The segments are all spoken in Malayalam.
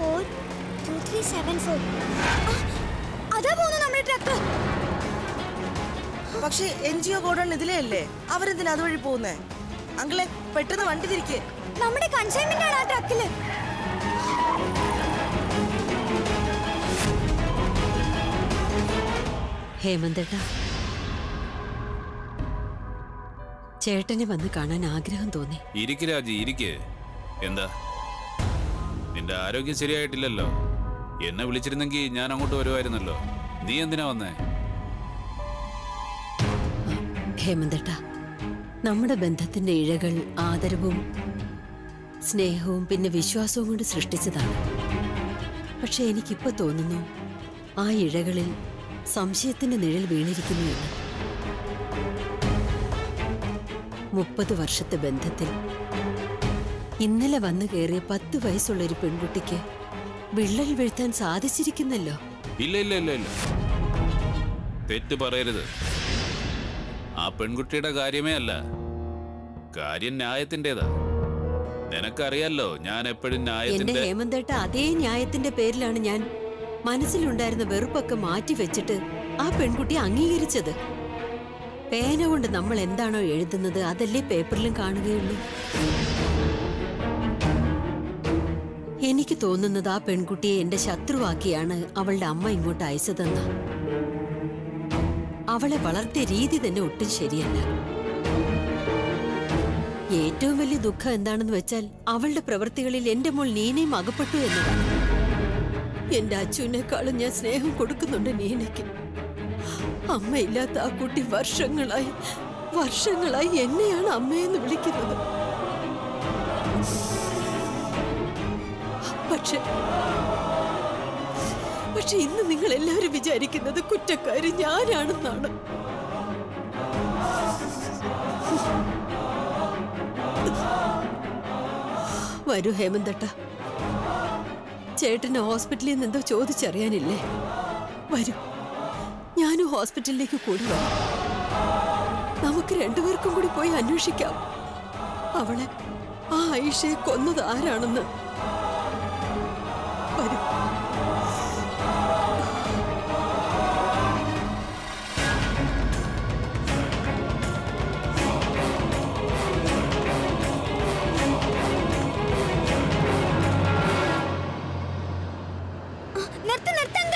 Four two three seven four അതാ പോകുന്നു നമ്മുടെ ട്രക്ക് പക്ഷേ എൻ ജി ഒ ഗോഡൌൺ ഇതിലേ അല്ലേ അവരെന്തിനാ അതുവഴി പോകുന്നേ അങ്കിളെ പെട്ടെന്ന് വണ്ടി തിരിക്ക് നമ്മുടെ കൺസൈൻമെന്റ് ആണ് ആ ട്രക്കില് ഹേമന്തേട്ടാ ചേട്ടനെ വന്ന് കാണാൻ ആഗ്രഹം തോന്നി ഇരിക്ക് രാജി ഇരിക്ക് എന്താ നിന്റെ ആരോഗ്യം ശരിയായിട്ടില്ലല്ലോ എന്നെ വിളിച്ചിരുന്നെങ്കിൽ ഞാൻ അങ്ങോട്ട് വരുമായിരുന്നല്ലോ നീ എന്തിനാ വന്നേ ഹേമന്തേട്ടാ നമ്മുടെ ബന്ധത്തിന്റെ ഇഴകൾ ആദരവും സ്നേഹവും പിന്നെ വിശ്വാസവും കൊണ്ട് സൃഷ്ടിച്ചതാണ് പക്ഷെ എനിക്കിപ്പോ തോന്നുന്നു ആ ഇഴകളിൽ സംശയത്തിന്റെ നിഴൽ വീണിരിക്കുന്നു എന്ന് മുപ്പത് വർഷത്തെ ബന്ധത്തിൽ ഇന്നലെ വന്നു കയറിയ പത്ത് വയസ്സുള്ള ഒരു പെൺകുട്ടിക്ക് വിള്ളൽ വീഴ്ത്താൻ സാധിച്ചിരിക്കുന്നല്ലോ ഇല്ല ഇല്ല ഇല്ല ഇല്ല തെറ്റ് പറയരുത് ആ പെൺകുട്ടിയുടെ കാര്യമേ അല്ല കാര്യം ന്യായത്തിൻ്റെതാ നിനക്കറിയാലോ ഞാൻ എപ്പോഴും എന്റെ ന്യായത്തിന്റെ ഹേമന്തേട്ട അതേ ന്യായത്തിന്റെ പേരിലാണ് ഞാൻ മനസ്സിലുണ്ടായിരുന്ന വെറുപ്പൊക്കെ മാറ്റി വെച്ചിട്ട് ആ പെൺകുട്ടി അംഗീകരിച്ചത് പേന കൊണ്ട് നമ്മൾ എന്താണോ എഴുതുന്നത് അതല്ലേ പേപ്പറിലും കാണുകയുള്ളൂ എനിക്ക് തോന്നുന്നത് ആ പെൺകുട്ടിയെ എന്റെ ശത്രുവാക്കിയാണ് അവളുടെ അമ്മ ഇങ്ങോട്ട് അയച്ചതെന്ന അവളെ വളർത്തിയ രീതി തന്നെ ഒട്ടും ശരിയല്ല ഏറ്റവും വലിയ ദുഃഖം എന്താണെന്ന് വെച്ചാൽ അവളുടെ പ്രവൃത്തികളിൽ എന്റെ മോൾ നീനയും അകപ്പെട്ടു എന്നതാണ് എന്റെ അച്ഛനേക്കാളും ഞാൻ സ്നേഹം കൊടുക്കുന്നുണ്ട് നീനയ്ക്ക് അമ്മയില്ലാത്ത ആ കുട്ടി വർഷങ്ങളായി വർഷങ്ങളായി എന്നെയാണ് അമ്മയെന്ന് വിളിക്കുന്നത് പക്ഷെ പക്ഷെ ഇന്ന് നിങ്ങൾ എല്ലാവരും വിചാരിക്കുന്നത് കുറ്റക്കാരി ഞാനാണെന്നാണ് വരൂ ഹേമന്തട്ട ചേട്ടന് ഹോസ്പിറ്റലിൽ നിന്ന് എന്തോ ചോദിച്ചറിയാനില്ലേ വരൂ ഞാനും ഹോസ്പിറ്റലിലേക്ക് കൂടി വരാം നമുക്ക് രണ്ടുപേർക്കും കൂടി പോയി അന്വേഷിക്കാം അവളെ ആ ഐഷയെ കൊന്നത് ആരാണെന്ന് വരൂ നിർത്ത് നിർത്തങ്കൾ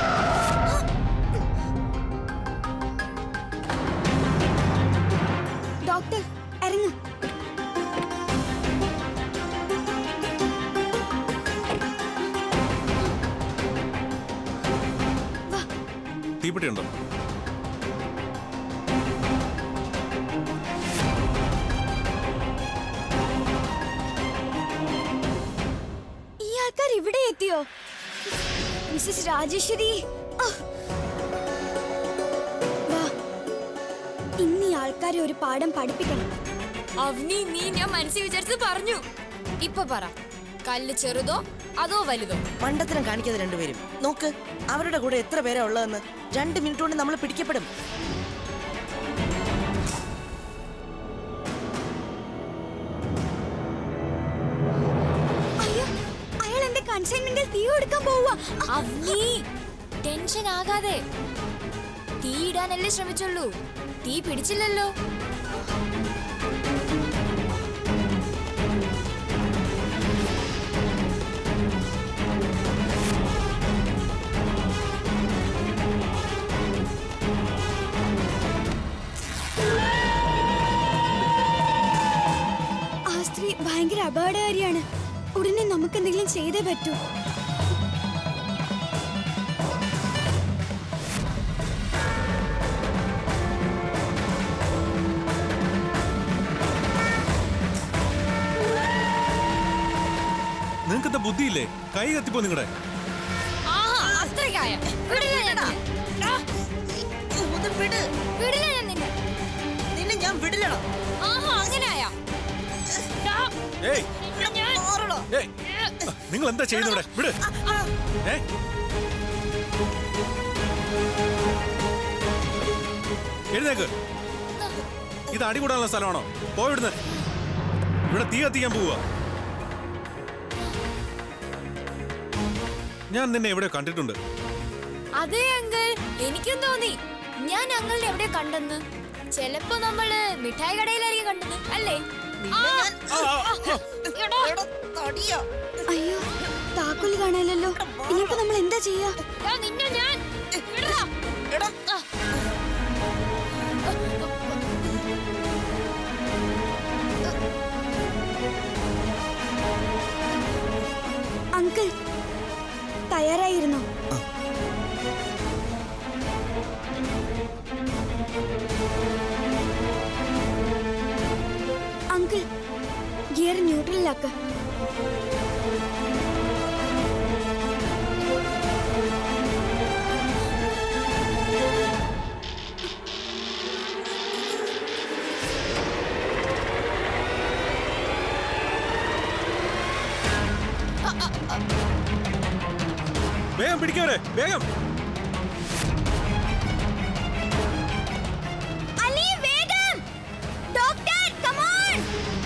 ഡോക്ടർ ഇറങ്ങ് തീപ്പെട്ടിയുണ്ടോ ഈ ആൾക്കാർ ഇവിടെ എത്തിയോ മിസ്സസ് രാജേശ്വരി ആ. വാ ഇന്ന് ഈ ആൾക്കാരെ ഒരു പാഠം പഠിപ്പിക്കണം അവനി നീ ഞാൻ മനസ്സിൽ വിചാരിച്ച് പറഞ്ഞു ഇപ്പൊ പറ കല്ല് ചെറുതോ അതോ വലുതോ മണ്ടത്തരം കാണിക്കാതെ രണ്ടുപേരും നോക്ക് അവരുടെ കൂടെ എത്ര പേരാ ഉള്ളതെന്ന് രണ്ട് മിനിറ്റ് കൊണ്ട് നമ്മൾ പിടിക്കപ്പെടും അയ്യോ അയാൾ എന്റെ കൺസൈൻമെന്റിൽ തീ കൊടുക്കാൻ പോവുക അവനി ടെൻഷൻ ആകാതെ തീ ഇടാനല്ലേ ശ്രമിച്ചുള്ളൂ തീ പിടിച്ചില്ലല്ലോ ആ സ്ത്രീ ഭയങ്കര അപകടകാരിയാണ് ഉടനെ നമുക്ക് എന്തെങ്കിലും ചെയ്തേ പറ്റൂ നിങ്ങൾക്ക് എന്താ ബുദ്ധിയില്ലേ കൈ കത്തിപ്പോ നിങ്ങളുടെ ആഹാ അത്രയ്ക്കായ വിടില്ല ഞാൻ നിന്നെ. ആ, ഒന്ന് വിട് വിടില്ല ഞാൻ നിന്നെ നിന്നെ ഞാൻ വിടില്ലടാ ആഹാ അങ്ങനെയായ ഏയ് ഏയ് നിങ്ങൾ എന്താ ചെയ്യുന്നത് ഇവിടെ വിട് ഏ എഴുന്നേക്ക് ഇത് അടികൂടാനുള്ള സ്ഥലമാണോ പോയിടുന്ന് ഇവിടെ തീ കത്തിക്കാൻ പോവുക ഞാൻ നിന്നെ എവിടെ കണ്ടിട്ടുണ്ട് അതെ അങ്കിൾ എനിക്കും തോന്നി ഞാൻ അങ്കിളിനെ എവിടെ കണ്ടെന്ന് ചെലപ്പോ നമ്മള് മിഠായി കടയിലായിരിക്കും കണ്ടത് അല്ലേ ആ, ആ, എടാ. തടിയാ അയ്യോ താക്കോല് കാണാനല്ലോ ഇനിയിപ്പോ നമ്മൾ എന്താ ചെയ്യാ എടാ, നിന്നെ ഞാൻ എടാ. എടാ ആ. അങ്കിൾ തയ്യാറായിരുന്നോ അങ്കിൾ ഗിയർ ന്യൂട്രലിലാക്ക വേഗം പിടിക്കവരെ വേഗം അലി വേഗം doctor come on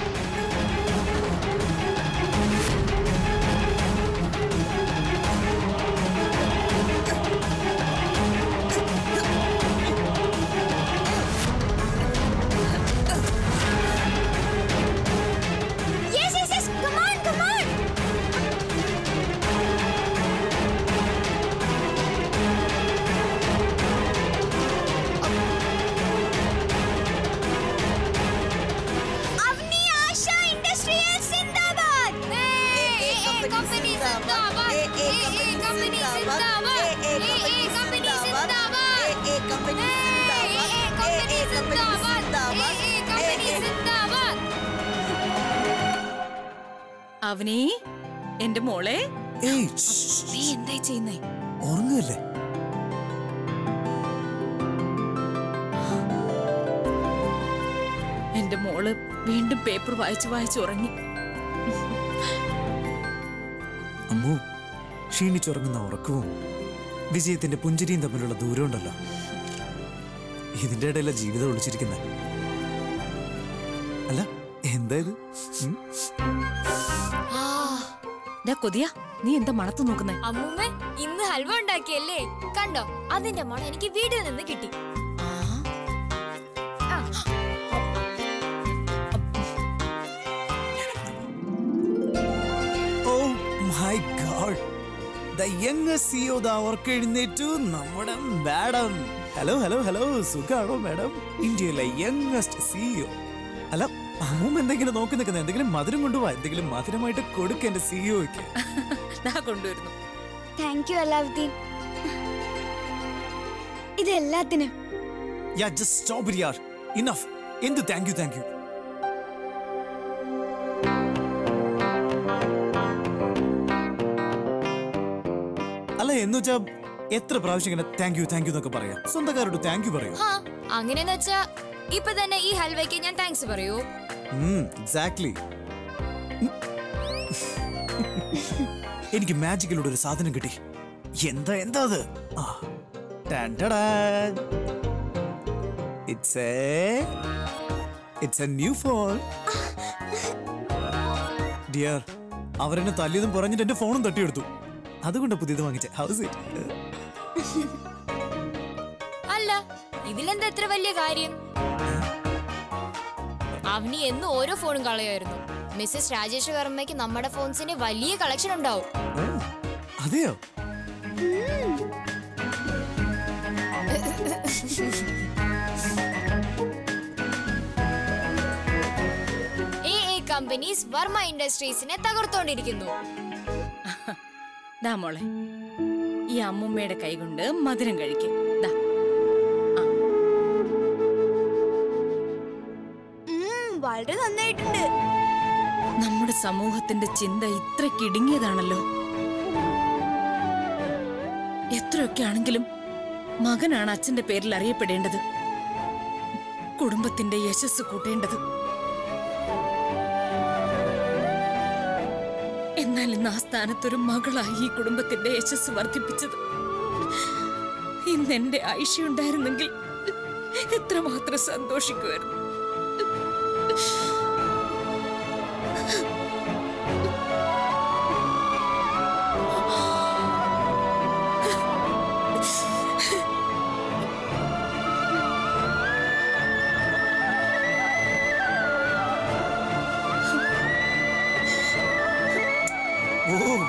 Yes, yes, yes. Come on, come on. അവനി ആശ ഇൻഡസ്ട്രിയൽ സിന്ദാബാദ് ഏയ്, ഏയ്, company സിന്ദാബാദ്. ഏയ്, ഏയ്, company സിന്ദാബാദ്. ഏയ്, ഏയ്, company സിന്ദാബാദ്. ഏയ്, ഏയ്, company സിന്ദാബാദ്. ഏയ്, ഏയ്, company സിന്ദാബാദ്. അവനീ എന്റെ മോളെ ഏയ് നീ എന്തായി ചെയ്യുന്നേ ഉറങ്ങല്ലേ എന്റെ മോള് വീണ്ടും പേപ്പർ വായിച്ചു വായിച്ചു ഉറങ്ങി അമ്മു ക്ഷീണിച്ചുറങ്ങുന്ന ഉറക്കവും വിജയത്തിന്റെ പുഞ്ചിരിയും തമ്മിലുള്ള ദൂരമുണ്ടല്ലോ ഇതിന്റെ ഇടയിലെ ജീവിതം ഒളിച്ചിരിക്കുന്നത് അല്ല എന്താ ഇത് ഉം? ആ, ഡാ കൊതിയ നീ എന്താ മണത്ത് നോക്കുന്നേ അമ്മൂമ്മ ഇന്ന് ഹൽവ ഉണ്ടാക്കിയല്ലേ കണ്ടോ അതിന്റെ മണം എനിക്ക് വീട്ടിൽ നിന്ന് കിട്ടി ആ, oh my god the young CEO the അവർക്ക് എഴുന്നേറ്റു നമ്മുടെ മാഡം ഹലോ ഹലോ ഹലോ സുഖാണോ മാഡം ഇന്ത്യയിലെ യങ്ങസ്റ്റ് സിഇഒ അല്ല അമ്മൂമ്മ എന്തെങ്കിലും നോക്കി നിൽക്കുന്നത് എന്തെങ്കിലും മധുരം കൊണ്ടുപോവാ എന്തെങ്കിലും മധുരമായിട്ട് കൊടുക്ക എന്റെ സിഇഒക്ക് ദാ കൊണ്ടുവരുന്നു താങ്ക് യു അലാവുദ്ദീൻ ഇത് എല്ലാത്തിനും യാ ജസ്റ്റ് സ്റ്റോപ്പ് യാർ ഇനഫ് എന്ത് താങ്ക് യു താങ്ക് യു അല്ല എന്ന് വെച്ചാ എത്ര പ്രാവശ്യം ഇങ്ങനെ താങ്ക് യു താങ്ക് യു എന്നൊക്കെ പറയാം സ്വന്തക്കാരോട് താങ്ക് യു പറയൂ ഹാ അങ്ങനെയെന്ന് വെച്ചാ ഇപ്പൊ തന്നെ ഈ ഹൽവയ്ക്ക് ഞാൻ താങ്ക്സ് പറയൂ എക്സാക്ട്ലി എനിക്ക് മാജിക്കിലൂടെ ഒരു സാധനം കിട്ടി എന്താ എന്താ അത് it's a it's a new phone dear അവരെന്നെ തല്ലിയതും പറഞ്ഞിട്ട് എന്റെ ഫോണും തട്ടിയെടുത്തു അതുകൊണ്ട് പുതിയത് വാങ്ങിച്ച ഹൗസ് ഇറ്റ് അല്ല ഇതിലെന്താ എത്ര വലിയ കാര്യം അവനി എന്നും ഓരോ ഫോണും കളയായിരുന്നു മിസ്സസ് രാജേഷ് വർമ്മയ്ക്ക് നമ്മുടെ ഫോൺസിന് വലിയ കളക്ഷൻ ഉണ്ടാവും അതെയോ എ എ കമ്പനീസ് വർമ്മ ഇൻഡസ്ട്രീസിനെ തകർത്തോണ്ടിരിക്കുന്നു ദാ മോളെ ഈ അമ്മുമ്മയുടെ കൈ കൊണ്ട് മധുരം കഴിക്കും ദാ ഉം, വളരെ നന്നായിട്ടുണ്ട് നമ്മുടെ സമൂഹത്തിന്റെ ചിന്ത ഇത്രയ്ക്ക് ഇടുങ്ങിയതാണല്ലോ എത്രയൊക്കെ ആണെങ്കിലും മകനാണ് അച്ഛന്റെ പേരിൽ അറിയപ്പെടേണ്ടത് കുടുംബത്തിന്റെ യശസ് കൂട്ടേണ്ടത് എന്നാൽ ഇന്ന് ആ സ്ഥാനത്തൊരു മകളായി ഈ കുടുംബത്തിന്റെ യശസ് വർദ്ധിപ്പിച്ചത് ഇന്ന് എന്റെ ആയിഷ ഉണ്ടായിരുന്നെങ്കിൽ എത്രമാത്രം സന്തോഷിക്കുമായിരുന്നു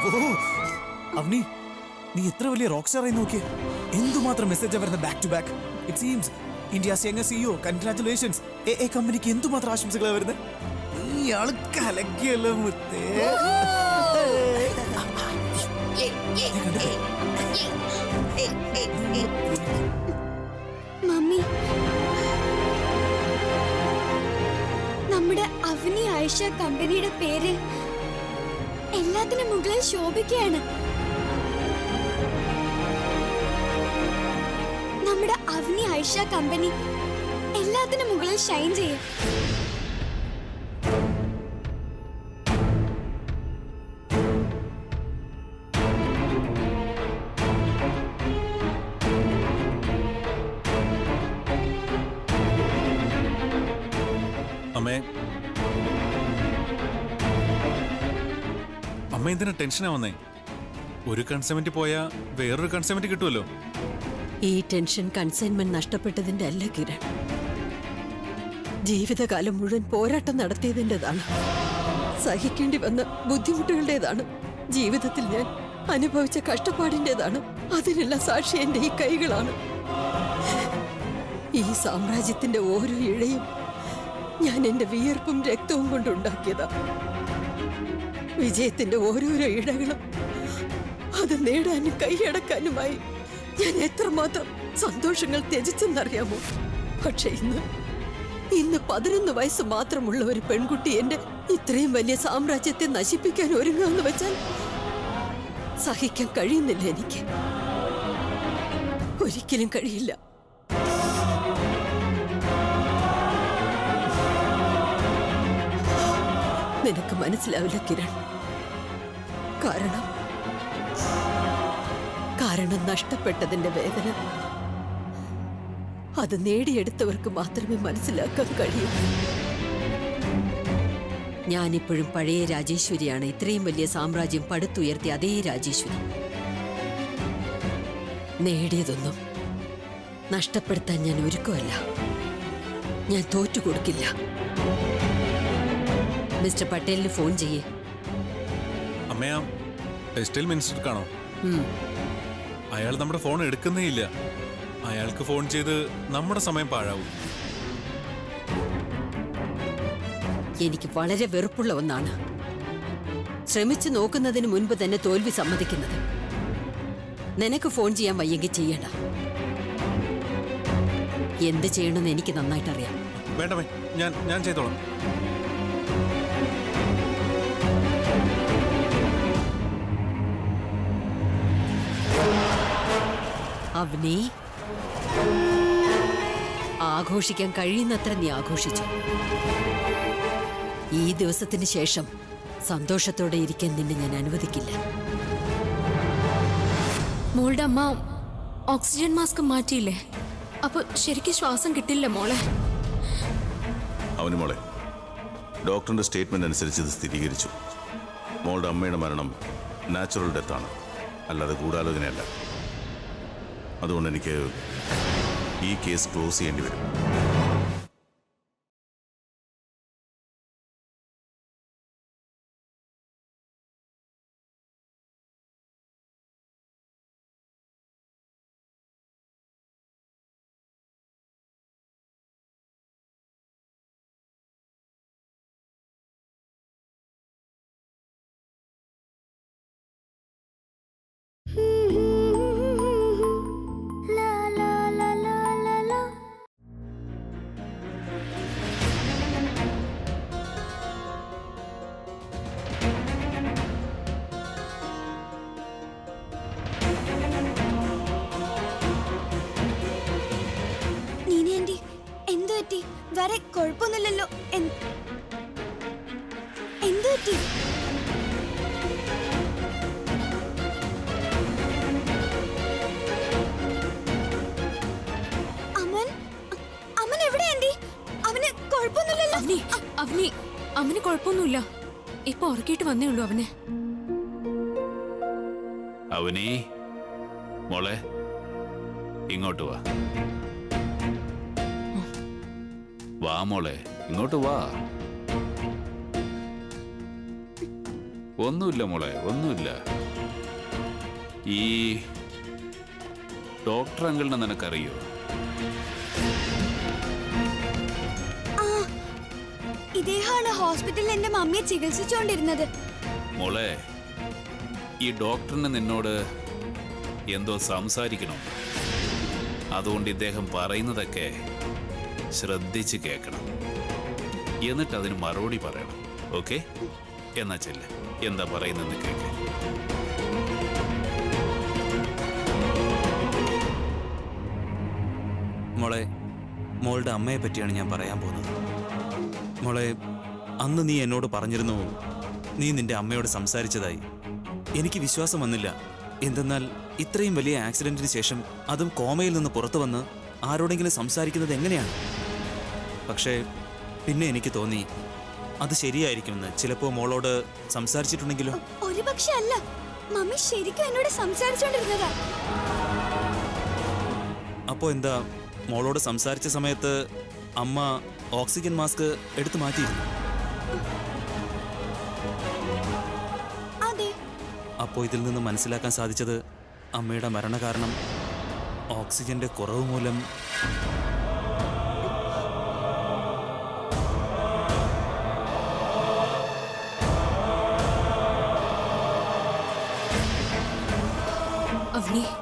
ഓ അവനി നീ എത്ര വലിയ റോക്ക് സ്റ്റാർ ആയി നോക്കിയേ എന്തുമാത്രം മെസ്സേജ് വരുന്ന back to back it seems India young CEO congratulations A A കമ്പനിക്ക് എന്തുമാത്രം ആശംസകളാണ് വരുന്നത് നീ ആള് കലക്കിയല്ലോ മുത്തേ മമ്മി നമ്മുടെ അവനി ആയിഷ കമ്പനിയുടെ പേര് എല്ലാത്തിനും മുകളിൽ ശോഭിക്കുകയാണ് നമ്മുടെ അവനി ആയിഷ കമ്പനി എല്ലാത്തിനും മുകളിൽ ഷൈൻ ചെയ്യും അമ്മേ അമ്മ എന്തിനാ ടെൻഷനാ വന്നേ ഒരു കൺസെമെന്റ് പോയാ വേറൊരു കൺസെമെന്റ് കിട്ടുമല്ലോ ഈ ടെൻഷൻ കൺസൈൻമെന്റ് നഷ്ടപ്പെട്ടതിന്റെ അല്ല കിരൺ ജീവിതകാലം മുഴുവൻ പോരാട്ടം നടത്തിയതിൻ്റെതാണ് സഹിക്കേണ്ടി വന്ന ബുദ്ധിമുട്ടുകളുടേതാണ് ജീവിതത്തിൽ ഞാൻ അനുഭവിച്ച കഷ്ടപ്പാടിൻ്റെതാണ് അതിനെല്ലാം സാക്ഷി എന്റെ ഈ കൈകളാണ് ഈ സാമ്രാജ്യത്തിന്റെ ഓരോ ഇഴയും ഞാൻ എന്റെ വിയർപ്പും രക്തവും കൊണ്ടുണ്ടാക്കിയതാ വിജയത്തിന്റെ ഓരോരോ ഇഴകളും അത് നേടാനും കൈയടക്കാനുമായി ഞാൻ എത്രമാത്രം സന്തോഷങ്ങൾ ത്യജിച്ചെന്നറിയാമോ പക്ഷെ ഇന്ന് ഇന്ന് പതിനൊന്ന് വയസ്സ് മാത്രമുള്ള ഒരു പെൺകുട്ടി എന്റെ ഇത്രയും വലിയ സാമ്രാജ്യത്തെ നശിപ്പിക്കാൻ ഒരുങ്ങാന്ന് വെച്ചാൽ സഹിക്കാൻ കഴിയുന്നില്ല എനിക്ക് ഒരിക്കലും കഴിയില്ല നിനക്ക് മനസ്സിലാവില്ല കിരൺ കാരണം കാരണം നഷ്ടപ്പെട്ടതിന്റെ വേദന അത് നേടിയെടുത്തവർക്ക് മാത്രമേ മനസ്സിലാക്കാൻ കഴിയൂ ഞാനിപ്പോഴും പഴയ രാജേശ്വരിയാണ് ഇത്രയും വലിയ സാമ്രാജ്യം പടുത്തുയർത്തിയ അതേ രാജേശ്വരി നേടിയതൊന്നും നഷ്ടപ്പെടുത്താൻ ഞാൻ ഒരുക്കമല്ല ഞാൻ തോറ്റുകൊടുക്കില്ല മിസ്റ്റർ പട്ടേലിന് ഫോൺ ചെയ്യേ അമ്മയാ ടെക്സ്റ്റൈൽ മിനിസ്റ്റർ കാണോ ഉം. അയാൾ നമ്മുടെ ഫോൺ എടുക്കുന്നേ ഇല്ല അയാൾക്ക് ഫോൺ ചെയ്ത് നമ്മുടെ സമയം പാഴാവും എനിക്ക് വളരെ വെറുപ്പുള്ള ഒന്നാണ് ശ്രമിച്ചു നോക്കുന്നതിന് മുൻപ് തന്നെ തോൽവി സമ്മതിക്കുന്നത് നിനക്ക് ഫോൺ ചെയ്യാൻ വയ്യെങ്കിൽ ചെയ്യണ്ട എന്ത് ചെയ്യണമെന്ന് എനിക്ക് നന്നായിട്ടറിയാം വേണ്ടമേ ഞാൻ ഞാൻ ചെയ്തോളാം അവനെ ആഘോഷിക്കാൻ കഴിയുന്നത്ര നീ ആഘോഷിച്ചു ഈ ദിവസത്തിന് ശേഷം സന്തോഷത്തോടെ ഇരിക്കാൻ നിന്നെ ഞാൻ അനുവദിക്കില്ല മോളുടെ അമ്മ ഓക്സിജൻ മാസ്ക് മാറ്റിയില്ലേ അപ്പൊ ശരിക്കും ശ്വാസം കിട്ടില്ല മോളെ അവന് മോളെ ഡോക്ടറിന്റെ സ്റ്റേറ്റ്മെന്റ് അനുസരിച്ച് ഇത് സ്ഥിരീകരിച്ചു മോളുടെ അമ്മയുടെ മരണം നാച്ചുറൽ ഡെത്താണ് അല്ലാതെ ഗൂഢാലോചനയല്ല അതുകൊണ്ട് എനിക്ക് ഈ കേസ് ക്ലോസ് ചെയ്യേണ്ടി വരും നീന ആന്റി എന്തു പറ്റി വേറെ കുഴപ്പമൊന്നുമില്ലല്ലോ എൻ- എന്തു പറ്റി അമൻ അമൻ എവിടെ ആന്റി അവന് കുഴപ്പമൊന്നുമില്ലല്ലോ അവനി അവനി അവന് കുഴപ്പമൊന്നുമില്ല ഇപ്പൊ ഉറക്കിയിട്ട് വന്നേ ഉള്ളൂ അവനെ അവനീ മോളെ ഇങ്ങോട്ട് വാ വാ മോളെ ഇങ്ങോട്ട് വാ ഒന്നുമില്ല മോളെ ഒന്നുമില്ല ഈ ഡോക്ടർ അങ്കിളിനെ നിനക്കറിയോ ആ ഇദ്ദേഹമാണ് ഹോസ്പിറ്റലിൽ എന്റെ മമ്മിയെ ചികിത്സിച്ചുകൊണ്ടിരുന്നത് മോളെ ഈ ഡോക്ടറിന് നിന്നോട് എന്തോ സംസാരിക്കണം അതുകൊണ്ട് ഇദ്ദേഹം പറയുന്നതൊക്കെ ശ്രദ്ധിച്ച് കേൾക്കണം എന്നിട്ട് അതിന് മറുപടി പറയണം ഓക്കെ എന്നാ ചെല്ല എന്താ പറയുന്നെന്ന് കേൾക്ക മോളെ മോളുടെ അമ്മയെ പറ്റിയാണ് ഞാൻ പറയാൻ പോകുന്നത് മോളെ അന്ന് നീ എന്നോട് പറഞ്ഞിരുന്നു നീ നിന്റെ അമ്മയോട് സംസാരിച്ചതായി എനിക്ക് വിശ്വാസം വന്നില്ല എന്തെന്നാൽ ഇത്രയും വലിയ ആക്സിഡന്റിന് ശേഷം അതും കോമയിൽ നിന്ന് പുറത്തു വന്ന് ആരോടെങ്കിലും സംസാരിക്കുന്നത് എങ്ങനെയാണ് പക്ഷേ പിന്നെ എനിക്ക് തോന്നി അത് ശരിയായിരിക്കുമെന്ന് ചിലപ്പോൾ മോളോട് സംസാരിച്ചിട്ടുണ്ടെങ്കിലോ ഒരു പക്ഷെ അല്ല മമ്മി ശരിക്കും എന്നോട് സംസാരിച്ചോണ്ടിരുന്നതാ അപ്പോൾ എന്താ മോളോട് സംസാരിച്ച സമയത്ത് അമ്മ ഓക്സിജൻ മാസ്ക് എടുത്തു മാറ്റിയിരുന്നു അതെ അപ്പോൾ ഇതിൽ നിന്ന് മനസ്സിലാക്കാൻ സാധിച്ചത് അമ്മയുടെ മരണകാരണം ഓക്സിജന്റെ കുറവ് മൂലം അവനി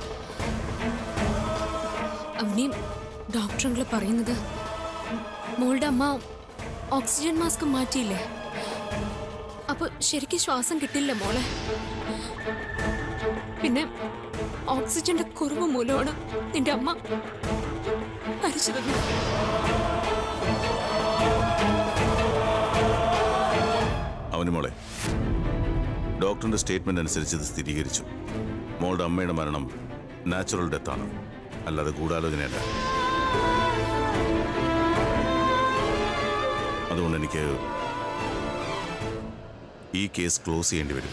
അവനി ഡോക്ടറുകൾ പറയുന്നത് മോളുടെ അമ്മ ഓക്സിജൻ മാസ്ക് മാറ്റിയില്ലേ അപ്പൊ ശരിക്കും ശ്വാസം കിട്ടില്ല മോളെ പിന്നെ ഓക്സിജന്റെ കുറവ് മൂലമാണ് നിന്റെ അമ്മ മരിച്ചത് അവന് മോളെ ഡോക്ടറിന്റെ സ്റ്റേറ്റ്മെന്റ് അനുസരിച്ച് ഇത് സ്ഥിരീകരിച്ചു മോളുടെ അമ്മയുടെ മരണം നാച്ചുറൽ ഡെത്താണ് അല്ലാതെ ഗൂഢാലോചനയല്ല അതുകൊണ്ട് എനിക്ക് ഈ കേസ് ക്ലോസ് ചെയ്യേണ്ടി വരും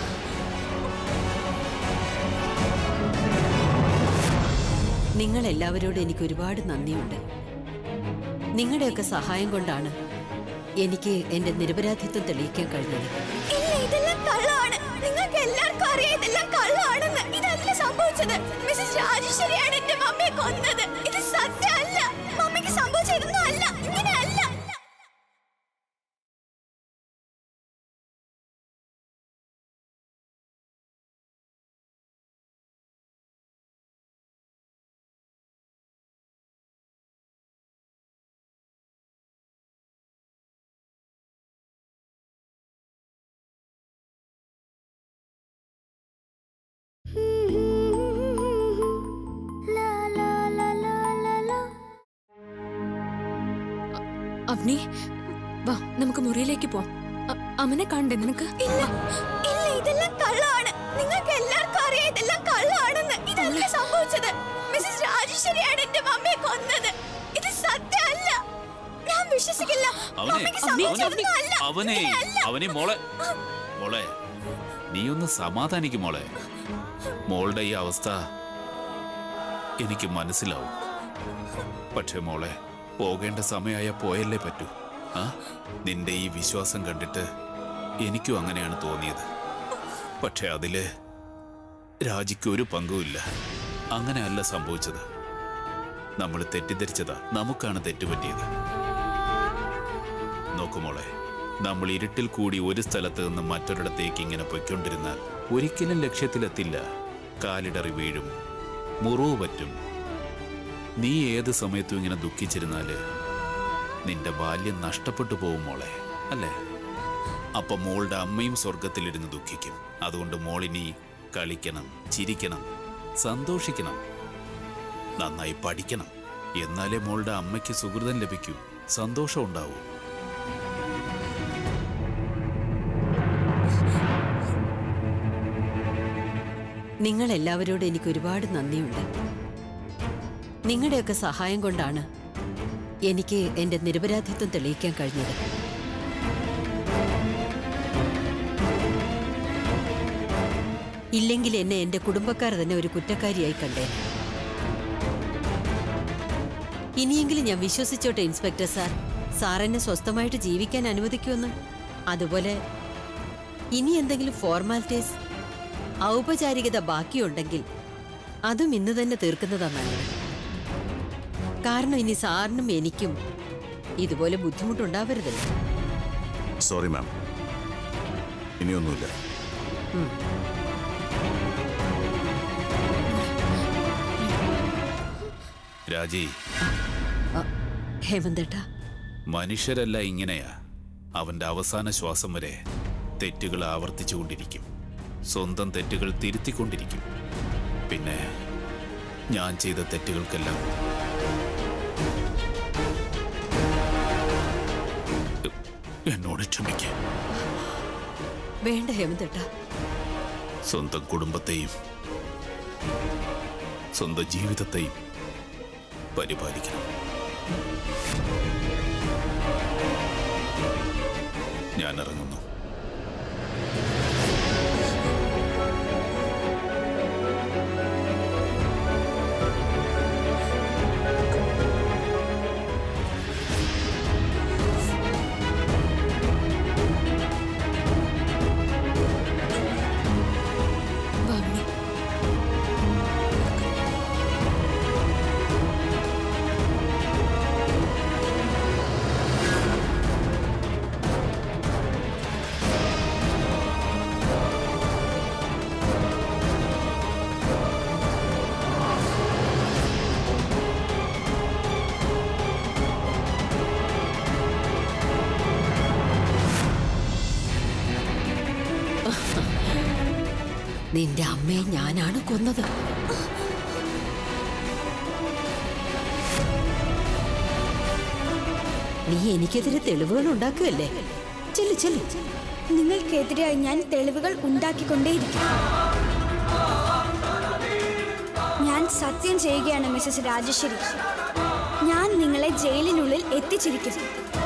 നിങ്ങൾ എല്ലാവരോടും എനിക്ക് ഒരുപാട് നന്ദിയുണ്ട് നിങ്ങളുടെയൊക്കെ സഹായം കൊണ്ടാണ് എനിക്ക് എന്റെ നിരപരാധിത്വം തെളിയിക്കാൻ കഴിഞ്ഞത് ഇല്ല ഇതെല്ലാം കള്ളമാണ് നിങ്ങൾക്ക് എല്ലാവർക്കും അറിയാം ഇതെല്ലാം കള്ളമാണെന്ന് ഇതല്ല സംഭവിച്ചത് മിസ്സസ് രാജേശ്വരിയാണ് എന്റെ മമ്മിയെ കൊന്നത് ഇത് സത്യമല്ല മമ്മിക്ക് സംഭവിച്ചതൊന്നും അല്ല ഇങ്ങനെ അല്ല അവനി വാ നമുക്ക് മുറിയിലേക്ക് പോവാം അ- അമ്മനെ കാണണ്ടേ നിനക്ക് ഇല്ല ഇല്ല ഇതെല്ലാം കള്ളമാണ് നിങ്ങൾക്ക് എല്ലാവർക്കും അറിയാം ഇതെല്ലാം കള്ളമാണെന്ന് ഇതല്ല സംഭവിച്ചത് മിസ്സസ് രാജേശ്വരിയാണ് എന്റെ മമ്മിയെ കൊന്നത് ഇത് സത്യമല്ല ഞാൻ വിശ്വസിക്കില്ല അവനെ മമ്മിക്ക് അവനെ സംഭവിച്ചതൊന്നും അല്ല അവനെ ഇങ്ങനെയല്ല. അവനെ മോളെ മോളെ നീ ഒന്ന് സമാധാനിക്കും മോളെ മോളുടെ ഈ അവസ്ഥ എനിക്ക് മനസ്സിലാവും പക്ഷേ മോളെ പോകേണ്ട സമയമായ പോയല്ലേ പറ്റൂ ആ നിന്റെ ഈ വിശ്വാസം കണ്ടിട്ട് എനിക്കും അങ്ങനെയാണ് തോന്നിയത് പക്ഷെ അതില് രാജിക്ക് ഒരു പങ്കുമില്ല അങ്ങനെയല്ല സംഭവിച്ചത് നമ്മൾ തെറ്റിദ്ധരിച്ചതാ നമുക്കാണ് തെറ്റുപറ്റിയത് നോക്കുമോളെ നമ്മൾ ഇരുട്ടിൽ കൂടി ഒരു സ്ഥലത്ത് നിന്ന് മറ്റൊരിടത്തേക്ക് ഇങ്ങനെ പൊയ്ക്കൊണ്ടിരുന്നാൽ ഒരിക്കലും ലക്ഷ്യത്തിലെത്തില്ല കാലിടറി വീഴും മുറിവ് പറ്റും നീ ഏത് സമയത്തും ഇങ്ങനെ ദുഃഖിച്ചിരുന്നാല് നിന്റെ ബാല്യം നഷ്ടപ്പെട്ടു പോവും മോളെ അല്ലേ അപ്പൊ മോളുടെ അമ്മയും സ്വർഗത്തിലിരുന്ന് ദുഃഖിക്കും അതുകൊണ്ട് മോളിനി കളിക്കണം ചിരിക്കണം സന്തോഷിക്കണം നന്നായി പഠിക്കണം എന്നാലേ മോളുടെ അമ്മയ്ക്ക് സുഹൃതം ലഭിക്കൂ സന്തോഷം ഉണ്ടാവൂ നിങ്ങൾ എല്ലാവരോടും എനിക്ക് ഒരുപാട് നന്ദിയുണ്ട് നിങ്ങളുടെയൊക്കെ സഹായം കൊണ്ടാണ് എനിക്ക് എന്റെ നിരപരാധിത്വം തെളിയിക്കാൻ കഴിഞ്ഞത് ഇല്ലെങ്കിൽ എന്നെ എന്റെ കുടുംബക്കാർ തന്നെ ഒരു കുറ്റക്കാരിയായി കണ്ടേ ഇനിയെങ്കിലും ഞാൻ വിശ്വസിച്ചോട്ടെ ഇൻസ്പെക്ടർ സാർ സാർ എന്നെ സ്വസ്ഥമായിട്ട് ജീവിക്കാൻ അനുവദിക്കുമെന്ന് അതുപോലെ ഇനി എന്തെങ്കിലും ഫോർമാലിറ്റീസ് ഔപചാരികത ബാക്കിയുണ്ടെങ്കിൽ അതും ഇന്ന് തന്നെ തീർക്കുന്നതാ നല്ലത് കാരണം ഇനി സാറിനും എനിക്കും ഇതുപോലെ ബുദ്ധിമുട്ടുണ്ടാവരുതല്ലോ സോറി മാം ഇനിയൊന്നുമില്ല രാജി ഹേമന്തേട്ടാ മനുഷ്യരല്ല ഇങ്ങനെയാ അവന്റെ അവസാന ശ്വാസം വരെ തെറ്റുകൾ ആവർത്തിച്ചുകൊണ്ടിരിക്കും സ്വന്തം തെറ്റുകൾ തിരുത്തിക്കൊണ്ടിരിക്കും പിന്നെ ഞാൻ ചെയ്ത തെറ്റുകൾക്കെല്ലാം എന്നോട് ക്ഷമിക്ക വേണ്ട ഹേമന്തേട്ടാ സ്വന്തം കുടുംബത്തെയും സ്വന്തം ജീവിതത്തെയും പരിപാലിക്കണം ഞാൻ ഇറങ്ങുന്നു വാമി നിന്റെ അമ്മയെ ഞാനാണ് കൊന്നത് നീ എനിക്കെതിരെ തെളിവുകൾ ഉണ്ടാക്കുകയല്ലേ ചെല്ലു ചെല്ലു നിങ്ങൾക്കെതിരായി ഞാൻ തെളിവുകൾ ഉണ്ടാക്കിക്കൊണ്ടേയിരിക്കും ഞാൻ സത്യം ചെയ്യുകയാണ് മിസസ് രാജേശ്വരി ഞാൻ നിങ്ങളെ ജയിലിനുള്ളിൽ എത്തിച്ചിരിക്കും